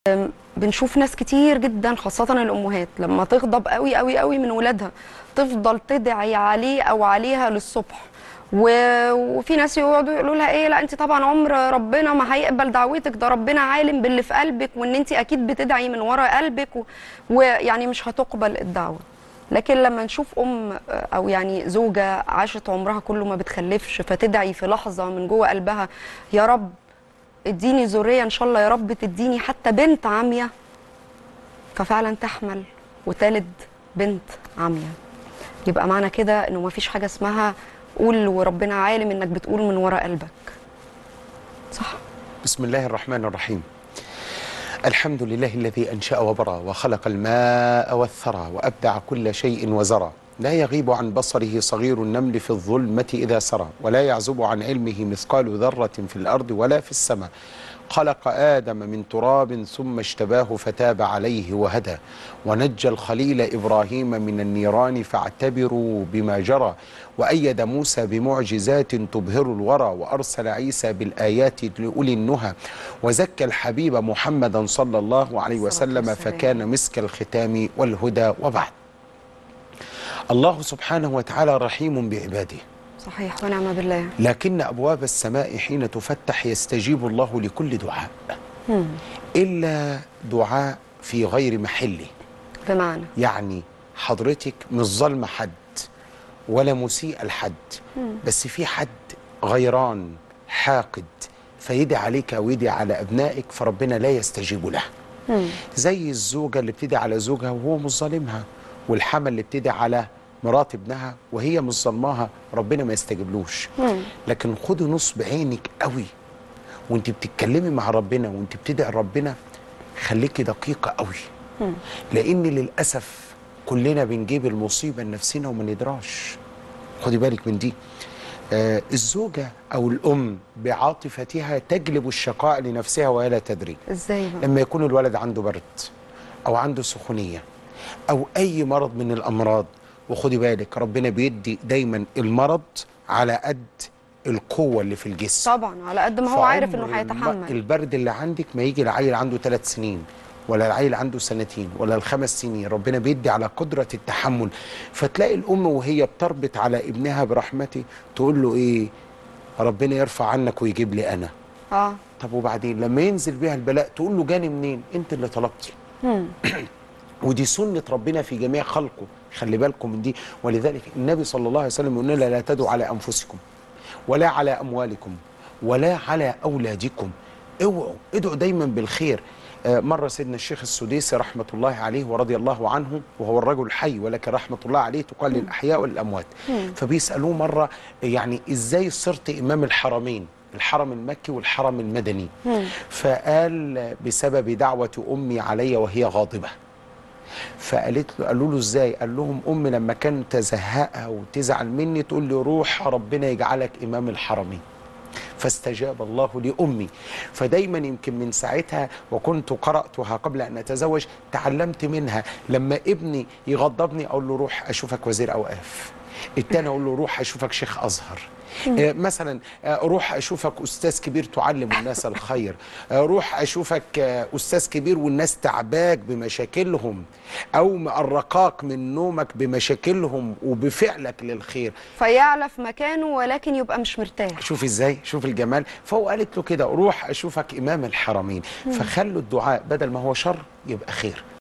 بنشوف ناس كتير جدا خاصة الأمهات لما تغضب قوي قوي قوي من ولادها تفضل تدعي عليه أو عليها للصبح و... وفي ناس يقعدوا يقولوا لها ايه لا انت طبعا عمر ربنا ما هيقبل دعوتك ده ربنا عالم باللي في قلبك وان انت اكيد بتدعي من ورا قلبك و... ويعني مش هتقبل الدعوه لكن لما نشوف ام او يعني زوجه عاشت عمرها كله ما بتخلفش فتدعي في لحظه من جوه قلبها يا رب اديني ذريه ان شاء الله يا رب تديني حتى بنت عاميه ففعلا تحمل وتلد بنت عاميه يبقى معنى كده انه ما فيش حاجه اسمها قول وربنا عالم انك بتقول من ورا قلبك صح بسم الله الرحمن الرحيم الحمد لله الذي أنشأ وبرى وخلق الماء والثرى وأبدع كل شيء وزرى لا يغيب عن بصره صغير النمل في الظلمة إذا سرى ولا يعزب عن علمه مثقال ذرة في الأرض ولا في السماء خلق آدم من تراب ثم اشتباه فتاب عليه وهدى ونجى الخليل إبراهيم من النيران فاعتبروا بما جرى وأيد موسى بمعجزات تبهر الورى وأرسل عيسى بالآيات لأولي النهى وزكى الحبيب محمدا صلى الله عليه وسلم فكان مسك الختام والهدى وبعد الله سبحانه وتعالى رحيم بعباده صحيح ونعم بالله لكن أبواب السماء حين تفتح يستجيب الله لكل دعاء مم. إلا دعاء في غير محله بمعنى يعني حضرتك مش ظالمة حد ولا مسيء لحد بس في حد غيران حاقد فيدعي عليك أو يدعي على أبنائك فربنا لا يستجيب له مم. زي الزوجة اللي بتدعي على زوجها وهو مش ظالمها والحمل اللي بتدعي على مرات ابنها وهي مش ظلماها ربنا ما يستجيبلوش مم. لكن خدي نص بعينك قوي وانت بتتكلمي مع ربنا وانت بتدعي ربنا خليكي دقيقة قوي مم. لان للأسف كلنا بنجيب المصيبة لنفسنا وما ندراش خدي بالك من دي آه الزوجة أو الأم بعاطفتها تجلب الشقاء لنفسها وهي لا تدري ازاي بقى لما يكون الولد عنده برد او عنده سخونيه او اي مرض من الامراض وخدي بالك ربنا بيدي دايما المرض على قد القوه اللي في الجسم طبعا على قد ما هو عارف فعمر انه الم- هيتحمل البرد اللي عندك ما يجي العيل عنده ثلاث سنين ولا العيل عنده سنتين ولا الخمس سنين ربنا بيدي على قدرة التحمل فتلاقي الأم وهي بتربط على ابنها برحمته تقول له إيه ربنا يرفع عنك ويجيب لي أنا اه طب وبعدين لما ينزل بيها البلاء تقول له جاني منين انت اللي طلبتي مم. ودي سنة ربنا في جميع خلقه خلي بالكم من دي ولذلك النبي صلى الله عليه وسلم يقول لنا لا تدعوا على أنفسكم ولا على أموالكم ولا على أولادكم اوعوا ادعوا دايما بالخير آه، مرة سيدنا الشيخ السديسي رحمة الله عليه ورضي الله عنه وهو الرجل الحي ولكن رحمة الله عليه تقال للأحياء والأموات فبيسألوه مرة يعني إزاي صرت إمام الحرمين الحرم المكي والحرم المدني فقال بسبب دعوة أمي علي وهي غاضبة فقالت له قالوا له ازاي قال لهم امي لما كانت تزهقها وتزعل مني تقول لي روح ربنا يجعلك امام الحرمين فاستجاب الله لامي فدايما يمكن من ساعتها وكنت قراتها قبل ان اتزوج تعلمت منها لما ابني يغضبني اقول له روح اشوفك وزير اوقاف التاني اقول له روح اشوفك شيخ ازهر آه، مثلا آه، روح اشوفك استاذ كبير تعلم الناس الخير آه، روح اشوفك آه، استاذ كبير والناس تعباك بمشاكلهم او مقرقاك من نومك بمشاكلهم وبفعلك للخير فيعلى في مكانه ولكن يبقى مش مرتاح شوف ازاي شوف الجمال فهو قالت له كده روح اشوفك امام الحرمين فخلوا الدعاء بدل ما هو شر يبقى خير